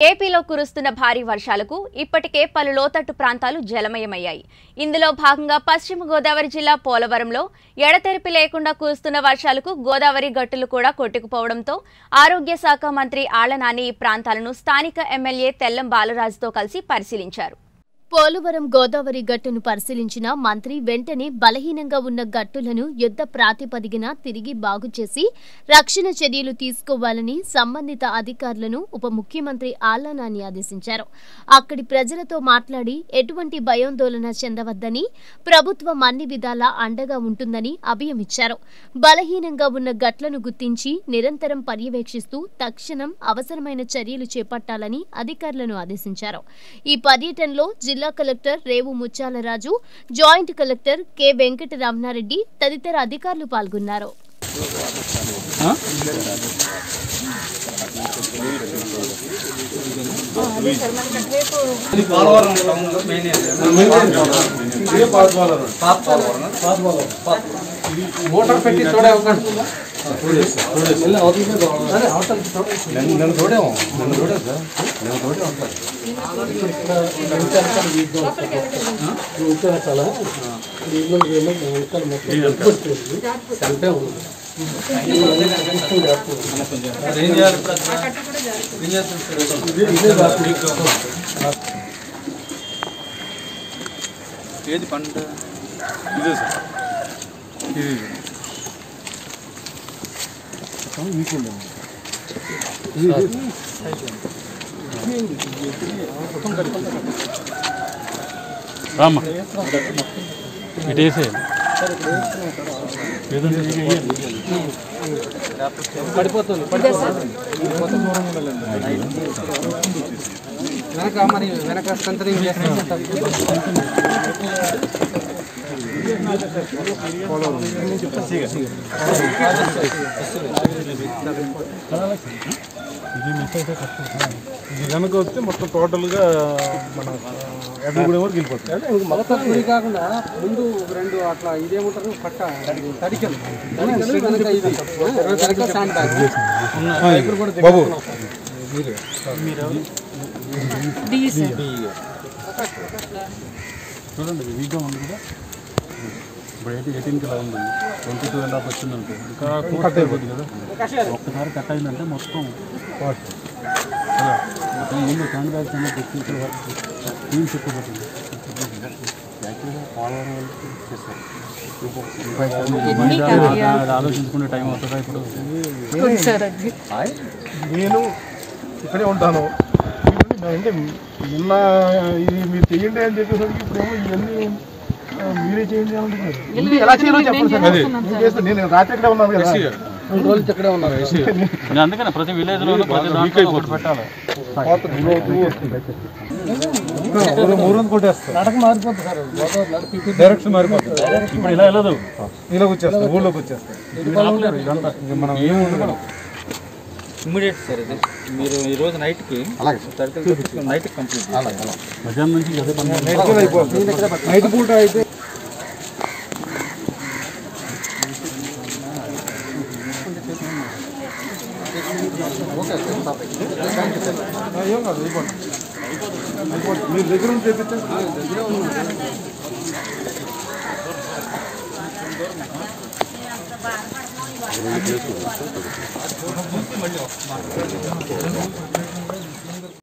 ఏపీలో కురుస్తున్న భారీ వర్షాలకు ఇప్పటికే పలు లోతట్టు ప్రాంతాలు జలమయమయ్యాయి ఇందులో భాగంగా పశ్చిమ గోదావరి జిల్లా పోలవరంలో ఎడతెరిపి లేకుండా కురుస్తున్న వర్షాలకు గోదావరి గట్టులు కూడా కొట్టుకుపోవడంతో ఆరోగ్య శాఖ మంత్రి ఆళ్ల నాని ఈ ప్రాంతాలను స్థానిక ఎమ్మెల్యే తెల్లం బాలరాజుతో కలిసి పరిశీలించారు పోలవరం గోదావరి గట్టును పరిశీలించిన మంత్రి వెంటనే బలహీనంగా ఉన్న గట్టులను యుద్ధ ప్రాతిపదికన తిరిగి బాగు చేసి రక్షణ చర్యలు తీసుకోవాలని సంబంధిత అధికారులను ఉప ముఖ్యమంత్రి ఆళ్ల నాని ఆదేశించారు అక్కడి ప్రజలతో మాట్లాడి ఎటువంటి భయాందోళన చెందవద్దని ప్రభుత్వం అన్ని విధాలా అండగా ఉంటుందని అభయమిచ్చారు బలహీనంగా ఉన్న గట్లను గుర్తించి నిరంతరం పర్యవేక్షిస్తూ తక్షణం అవసరమైన చర్యలు చేపట్టాలని అధికారులను ఆదేశించారు ఈ పర్యటనలో జిల్లా collector Revu Muthyalaraju joint collector K Venkata Ramanareddy తదితర అధికారులు పాల్గొన్నారు ఇది పోలవరం టౌన్లో మెయిన్ ఏరియా. పాత పోలవరం. మోటార్ పెట్టి చూడే అవకాశం ఉందా? నన్ను చూడేమో నన్ను చూడే సార్ నన్ను చూడే ఉంటారు ఇంకెనకాల ఈ ఇల్లు ఏమో వెనకాల మొత్తం వచ్చేసి చంపే ఉంది. మరి ఏం చేయాలి ఇప్పుడు అక్కడ? ఏం చేస్తారు సార్? ఏది పంట ఇదే సార్ ఇది రామ్మా ఇటు వేసేయాలి ఏదంటే ఇక వేయాలి. పడిపోతుంది వెనక మరి వెనక స్ట్రెంథనింగ్ ఇది మిస్ అయితే కష్టం ఇది కనుక వస్తే మొత్తం టోటల్ గా మన ఎర్రగూడెం వరకు వెళ్ళిపోతుంది అంటే ఇంక మొత్తం ఇది కాకుండా ముందు ఒక రెండు అట్లా ఇదేమంటారు పట్ట తడికలు తడికలు వెనక ఇది వెనక స్టాండ్ బ్యాగ్ పైపులు కూడా బాబు చూడండి ఇది వీక్గా ఉంది కదా ఇప్పుడు ఎయిటీ ఎయిటీన్కి ఇలా ఉంది ట్వంటీ టూ అండ్ హాఫ్ వచ్చింది అనుకో ఇంకా కట్ అయిపోతుంది కదా ఒక్కసారి కట్ అయిందంటే మొత్తం కదా మొత్తం ముందు హ్యాండ్ బ్యాగ్స్ అన్నీ తెచ్చి వరకు టీమ్ చెప్పుకోబోతుంది యాక్చువల్గా పోలవరం వాళ్ళకి చేస్తారు అది ఆలోచించుకునే టైం అవుతుందా ఇప్పుడు నేను ఇక్కడే ఉంటాను మీరు అంటే నిన్న ఇది మీరు చేయండి అని చెప్పేసరికి ఇప్పుడేమో ఇవన్నీ ఆ, మీరే చేయండి అంటున్నారు ఇది ఎలా చేయాలో చెప్పండి సార్ నేను చేస్తాను నేను రాత్రి ఇక్కడే ఉన్నాను కదా రెండు రోజులు ఇక్కడే ఉన్నారు నేను అందుకనే ప్రతి విలేజ్లో ప్రతి దాంట్లో ఒకటి పెట్టాలి మూడు కొట్టేస్తాను నడక మారిపోతుంది సార్ గోదావరి నడిపి డైరెక్షన్ మారిపోతుంది ఇప్పుడు ఇలా వెళ్ళదు ఇలాగ వచ్చేస్తాను ఊళ్ళోకి వచ్చేస్తాను మీరు ఆపలేరు ఇదంతా ఇంకా మనం ఏం ఉండదు ఇమ్మీడియట్ సార్ ఇది మీరు ఈ రోజు నైట్కి సర్కిల్ తెప్పించుకొని నైట్కి కంప్లీట్ మధ్యాహ్నం నుంచి అదే పని నైట్ అయిపోతుంది నైట్ పూట అయితే ఏం కాదు అయిపోతుంది అయిపోతుంది మీరు దగ్గర నుంచి తెప్పించండి